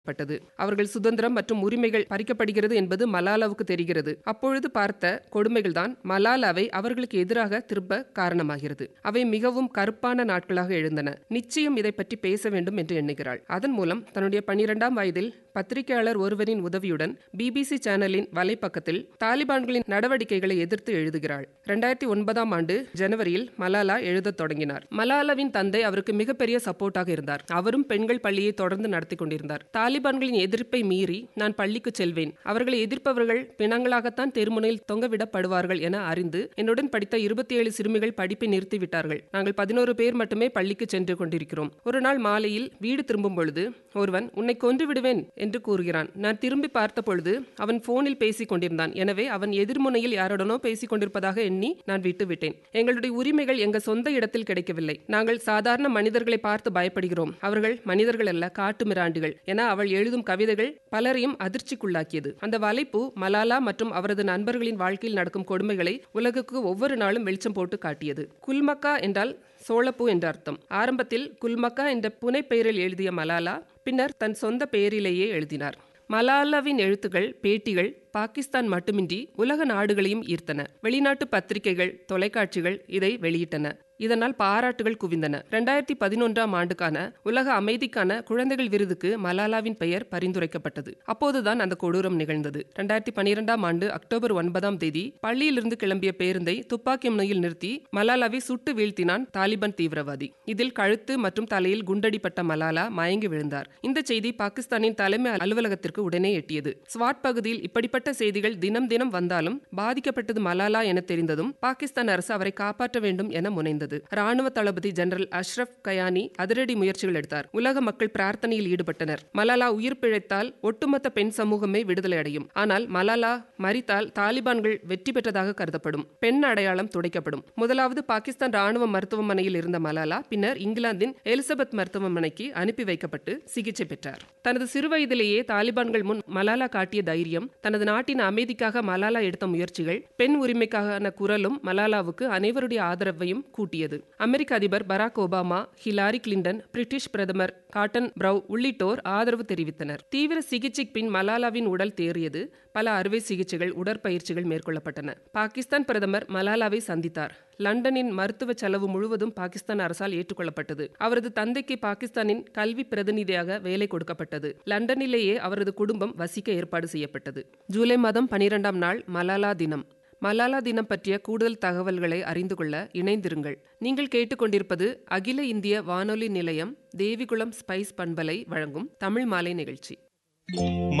பட்டது அவர்கள் சுதந்திரம் மற்றும் உரிமைகள் பறிக்கப்படுகிறது என்பது மலாலாவுக்கு தெரிகிறது அப்பொழுது பார்த்த கொடுமைகள்தான் மலாலாவை அவர்களுக்கு எதிராக திரும்ப காரணமாகிறது அவை மிகவும் கருப்பான நாட்களாக எழுந்தன நிச்சயம் இதை பற்றி பேச வேண்டும் என்று எண்ணுகிறாள் அதன் மூலம் தன்னுடைய பனிரெண்டாம் வயதில் பத்திரிகையாளர் ஒருவரின் உதவியுடன் பிபிசி சேனலின் வலைப்பக்கத்தில் தாலிபான்களின் நடவடிக்கைகளை எதிர்த்து எழுதுகிறாள் இரண்டாயிரத்தி ஒன்பதாம் ஆண்டு ஜனவரியில் மலாலா எழுதத் தொடங்கினார் மலாலாவின் தந்தை அவருக்கு மிகப்பெரிய சப்போர்ட்டாக இருந்தார் அவரும் பெண்கள் பள்ளியை தொடர்ந்து நடத்தி கொண்டிருந்தார் தாலிபான்களின் எதிர்ப்பை மீறி நான் பள்ளிக்கு செல்வேன் அவர்களை எதிர்ப்பவர்கள் பிணங்களாகத்தான் தெருமுனையில் தொங்கவிடப்படுவார்கள் என அறிந்து என்னுடன் படித்த இருபத்தி ஏழு சிறுமிகள் படிப்பை நிறுத்திவிட்டார்கள் நாங்கள் பதினோரு பேர் மட்டுமே பள்ளிக்கு சென்று கொண்டிருக்கிறோம் ஒரு நாள் மாலையில் வீடு திரும்பும் பொழுது ஒருவன் உன்னை கொன்று விடுவேன் என்று கூறுகிறான் நான் திரும்பி பார்த்த பொழுது அவன் போனில் பேசிக் கொண்டிருந்தான் எனவே அவன் எதிர்முனையில் யாருடனோ பேசிக் கொண்டிருப்பதாக எண்ணி நான் விட்டுவிட்டேன் எங்களுடைய உரிமைகள் எங்க சொந்த இடத்தில் கிடைக்கவில்லை நாங்கள் சாதாரண மனிதர்களை பார்த்து பயப்படுகிறோம் அவர்கள் மனிதர்கள் அல்ல காட்டு மிராண்டிகள் என அவள் எழுதும் கவிதைகள் பலரையும் அதிர்ச்சிக்குள்ளாக்கியது அந்த வலைப்பு மலாலா மற்றும் அவரது நண்பர்களின் வாழ்க்கையில் நடக்கும் கொடுமைகளை உலகுக்கு ஒவ்வொரு நாளும் வெளிச்சம் போட்டு காட்டியது குல்மக்கா என்றால் சோளப்பூ என்ற அர்த்தம் ஆரம்பத்தில் குல்மக்கா என்ற புனைப்பெயரில் எழுதிய மலாலா பின்னர் தன் சொந்த பெயரிலேயே எழுதினார் மலாலாவின் எழுத்துகள் பேட்டிகள் பாகிஸ்தான் மட்டுமின்றி உலக நாடுகளையும் ஈர்த்தன வெளிநாட்டு பத்திரிகைகள் தொலைக்காட்சிகள் இதை வெளியிட்டன இதனால் பாராட்டுகள் குவிந்தன இரண்டாயிரத்தி பதினொன்றாம் ஆண்டுக்கான உலக அமைதிக்கான குழந்தைகள் விருதுக்கு மலாலாவின் பெயர் பரிந்துரைக்கப்பட்டது அப்போதுதான் அந்த கொடூரம் நிகழ்ந்தது இரண்டாயிரத்தி பனிரெண்டாம் ஆண்டு அக்டோபர் ஒன்பதாம் தேதி பள்ளியிலிருந்து கிளம்பிய பேருந்தை துப்பாக்கி முனையில் நிறுத்தி மலாலாவை சுட்டு வீழ்த்தினான் தாலிபான் தீவிரவாதி இதில் கழுத்து மற்றும் தலையில் குண்டடிப்பட்ட மலாலா மயங்கி விழுந்தார் இந்த செய்தி பாகிஸ்தானின் தலைமை அலுவலகத்திற்கு உடனே எட்டியது ஸ்வாட் பகுதியில் இப்படிப்பட்ட செய்திகள் தினம் தினம் வந்தாலும் பாதிக்கப்பட்டது மலாலா என தெரிந்ததும் பாகிஸ்தான் அரசு அவரை காப்பாற்ற வேண்டும் என முனைந்தது இருந்தது ராணுவ தளபதி ஜெனரல் அஷ்ரப் கயானி அதிரடி முயற்சிகள் எடுத்தார் உலக மக்கள் பிரார்த்தனையில் ஈடுபட்டனர் மலாலா உயிர் பிழைத்தால் ஒட்டுமொத்த பெண் சமூகமே விடுதலை அடையும் ஆனால் மலாலா மறித்தால் தாலிபான்கள் வெற்றி பெற்றதாக கருதப்படும் பெண் அடையாளம் துடைக்கப்படும் முதலாவது பாகிஸ்தான் ராணுவ மருத்துவமனையில் இருந்த மலாலா பின்னர் இங்கிலாந்தின் எலிசபெத் மருத்துவமனைக்கு அனுப்பி வைக்கப்பட்டு சிகிச்சை பெற்றார் தனது சிறுவயதிலேயே தாலிபான்கள் முன் மலாலா காட்டிய தைரியம் தனது நாட்டின் அமைதிக்காக மலாலா எடுத்த முயற்சிகள் பெண் உரிமைக்கான குரலும் மலாலாவுக்கு அனைவருடைய ஆதரவையும் கூட்டியது கூட்டியது அமெரிக்க அதிபர் Barack Obama Hillary Clinton British பிரதமர் காட்டன் பிரவ் உள்ளிட்டோர் ஆதரவு தெரிவித்தனர் தீவிர சிகிச்சைக்கு பின் மலாலாவின் உடல் தேறியது பல அறுவை சிகிச்சைகள் உடற்பயிற்சிகள் மேற்கொள்ளப்பட்டன பாகிஸ்தான் பிரதமர் மலாலாவை சந்தித்தார் லண்டனின் மருத்துவ செலவு முழுவதும் பாகிஸ்தான் அரசால் ஏற்றுக்கொள்ளப்பட்டது அவரது தந்தைக்கு பாகிஸ்தானின் கல்வி பிரதிநிதியாக வேலை கொடுக்கப்பட்டது லண்டனிலேயே அவரது குடும்பம் வசிக்க ஏற்பாடு செய்யப்பட்டது ஜூலை மாதம் பனிரெண்டாம் நாள் மலாலா தினம் மலாலா தினம் பற்றிய கூடுதல் தகவல்களை அறிந்து கொள்ள இணைந்திருங்கள் நீங்கள் கேட்டுக்கொண்டிருப்பது அகில இந்திய வானொலி நிலையம் தேவிகுளம் ஸ்பைஸ் பண்பலை வழங்கும் தமிழ் மாலை நிகழ்ச்சி